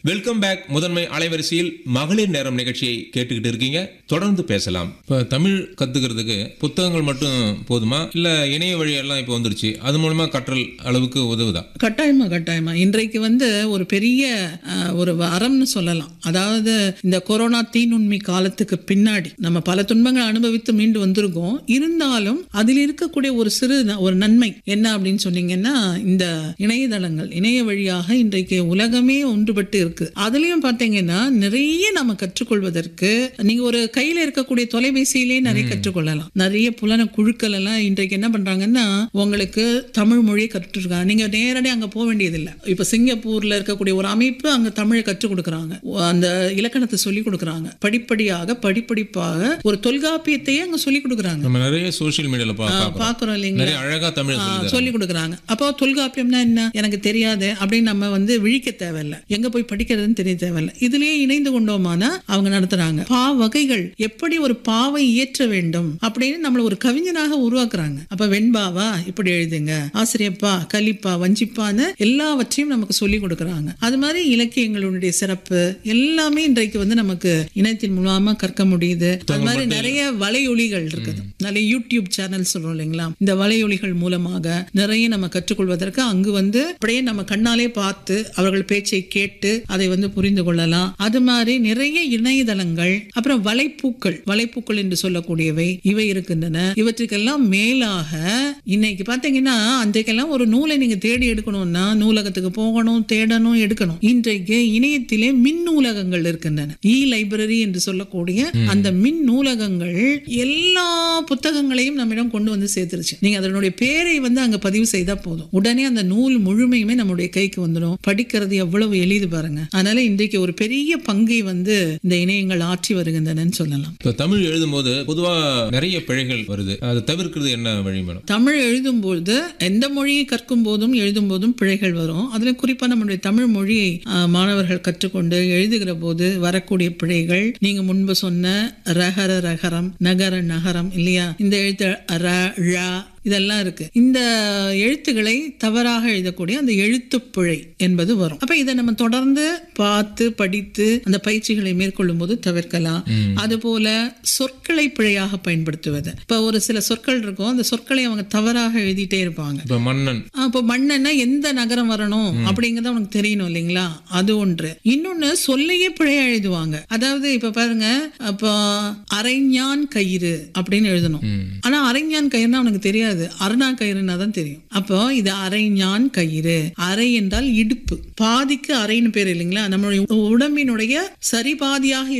Welcome back முதன்மை அலைவரிசையில் மகளிர் நேரம் நிகழ்ச்சியை கேட்டுக்கிட்டு இருக்கீங்க தொடர்ந்து பேசலாம் இப்போ தமிழ் கத்துக்கிறதுக்கு புத்தகங்கள் மட்டும் போதுமா இல்ல இணைய வழியெல்லாம் இப்போ வந்துருச்சு அது மூலமா கற்றல் அளவுக்கு உதவுதா கட்டாயமா கட்டாயமா இன்றைக்கு வந்து ஒரு பெரிய அஹ், ஒரு அறம்னு சொல்லலாம் அதாவது இந்த கொரோனா தீநுண்மி காலத்துக்கு பின்னாடி நம்ம பல துன்பங்களை அனுபவித்து மீண்டு வந்திருக்கோம் இருந்தாலும் அதில் இருக்கக்கூடிய ஒரு சிறு ந- ஒரு நன்மை என்ன அப்படின்னு சொன்னீங்கன்னா இந்த இணையதளங்கள் இணைய வழியாக இன்றைக்கு உலகமே ஒன்றுபட்டு இருக்கு அதுலயும் பாத்தீங்கன்னா நிறைய நம்ம கற்றுக்கொள்வதற்கு நீங்க ஒரு கையில இருக்கக்கூடிய தொலைபேசியிலே நிறைய கற்றுக்கொள்ளலாம் நிறைய புலன குழுக்கள் எல்லாம் இன்றைக்கு என்ன பண்றாங்கன்னா உங்களுக்கு தமிழ் மொழியை கற்றுருக்காங்க நீங்க நேரடி அங்க போக வேண்டியதில்லை இப்ப சிங்கப்பூர்ல இருக்கக்கூடிய ஒரு அமைப்பு அங்க தமிழை கற்றுக் கொடுக்குறாங்க அந்த இலக்கணத்தை சொல்லி கொடுக்குறாங்க படிப்படியாக படிப்படிப்பாக ஒரு தொல்காப்பியத்தையே அங்க சொல்லி கொடுக்குறாங்க நம்ம நிறைய சோஷியல் மீடியால பார்க்கலாம் பாக்குறோம் இல்லைங்களா நிறைய அழகா தமிழ் சொல்லி தராங்க. சொல்லி கொடுக்குறாங்க அப்போ தொல்காப்பியம்னா என்ன எனக்கு தெரியாது அப்படின்னு நம்ம வந்து விழிக்க தேவையில்ல எங்க போய் படிக்கிறதுன்னு தெரிய தேவையில்ல இதுலயே இணைந்து கொண்டோமானா அவங்க நடத்துறாங்க பா வகைகள் எப்படி ஒரு பாவை இயற்ற வேண்டும் அப்படின்னு நம்மள ஒரு கவிஞனாக உருவாக்குறாங்க அப்ப வெண்பாவா இப்படி எழுதுங்க ஆசிரியப்பா கலிப்பா வஞ்சிப்பான்னு எல்லாவற்றையும் நமக்கு சொல்லி கொடுக்குறாங்க அது மாதிரி இலக்கியங்களுடைய சிறப்பு எல்லாமே இன்றைக்கு வந்து நமக்கு இணையத்தின் மூலமா கற்க முடியுது அது மாதிரி நிறைய வலையொலிகள் இருக்குது நிறைய யூடியூப் சேனல் சொல்றோம் இல்லைங்களா இந்த வலையொலிகள் மூலமாக நிறைய நம்ம கற்றுக்கொள்வதற்கு அங்கு வந்து அப்படியே நம்ம கண்ணாலே பார்த்து அவர்கள் பேச்சை கேட்டு அதை வந்து புரிந்து கொள்ளலாம் அது மாதிரி நிறைய இணையதளங்கள் அப்புறம் வலைப்பூக்கள் வலைப்பூக்கள் என்று சொல்லக்கூடியவை இவை இருக்கின்றன இவற்றுக்கெல்லாம் மேலாக இன்னைக்கு பாத்தீங்கன்னா அன்றைக்கெல்லாம் ஒரு நூலை நீங்க தேடி எடுக்கணும்னா நூலகத்துக்கு போகணும் தேடணும் எடுக்கணும் இன்றைக்கு இணையத்திலே மின் நூலகங்கள் இருக்கின்றன இ லைப்ரரி என்று சொல்லக்கூடிய அந்த மின் நூலகங்கள் எல்லா புத்தகங்களையும் நம்மிடம் கொண்டு வந்து சேர்த்துருச்சு நீங்க அதனுடைய பேரை வந்து அங்க பதிவு செய்தா போதும் உடனே அந்த நூல் முழுமையுமே நம்முடைய கைக்கு வந்துடும் படிக்கிறது எவ்வளவு எளிது பாருங்க அதனால இன்றைக்கு ஒரு பெரிய பங்கை வந்து இந்த இணையங்கள் ஆற்றி வருகின்றனன்னு சொல்லலாம் இப்போ தமிழ் எழுதும்போது பொதுவா நிறைய பிழைகள் வருது அதை தவிர்க்கிறது என்ன வழி மேடம் தமிழ் எழுதும்போது எந்த மொழியை கற்கும் போதும் எழுதும் போதும் பிழைகள் வரும் அதுல குறிப்பா நம்முடைய தமிழ் மொழியை ஆஹ், மாணவர்கள் கற்றுக்கொண்டு எழுதுகிற போது வரக்கூடிய பிழைகள் நீங்க முன்பு சொன்ன ரகர ரகரம் நகர நகரம் இல்லையா இந்த எழுத்து ர ழ இதெல்லாம் இருக்கு இந்த எழுத்துக்களை தவறாக எழுதக்கூடிய அந்த எழுத்துப் பிழை என்பது வரும் அப்ப இதை நம்ம தொடர்ந்து பார்த்து படித்து அந்த பயிற்சிகளை மேற்கொள்ளும் போது தவிர்க்கலாம் அதுபோல சொற்களை பிழையாக பயன்படுத்துவது இப்ப ஒரு சில சொற்கள் இருக்கும் அந்த சொற்களை அவங்க தவறாக எழுதிட்டே இருப்பாங்க இப்போ மன்னன் அப்போ மண்ணன்னா எந்த நகரம் வரணும் அப்படிங்கறது அவனுக்கு தெரியணும் இல்லைங்களா அது ஒன்று இன்னொன்னு சொல்லையே பிழையா எழுதுவாங்க அதாவது இப்ப பாருங்க அப்போ அரைஞான் கயிறு அப்படின்னு எழுதணும் ஆனா அரைஞான் கயிறுனா அவனுக்கு தெரியாது அருணா கயிறுனா தான் தெரியும் அப்போ இது அரைஞான் கயிறு அரை என்றால் இடுப்பு பாதிக்கு அரைன்னு பேர் இல்லைங்களா நம்மளுடைய உடம்பினுடைய சரிபாதியாக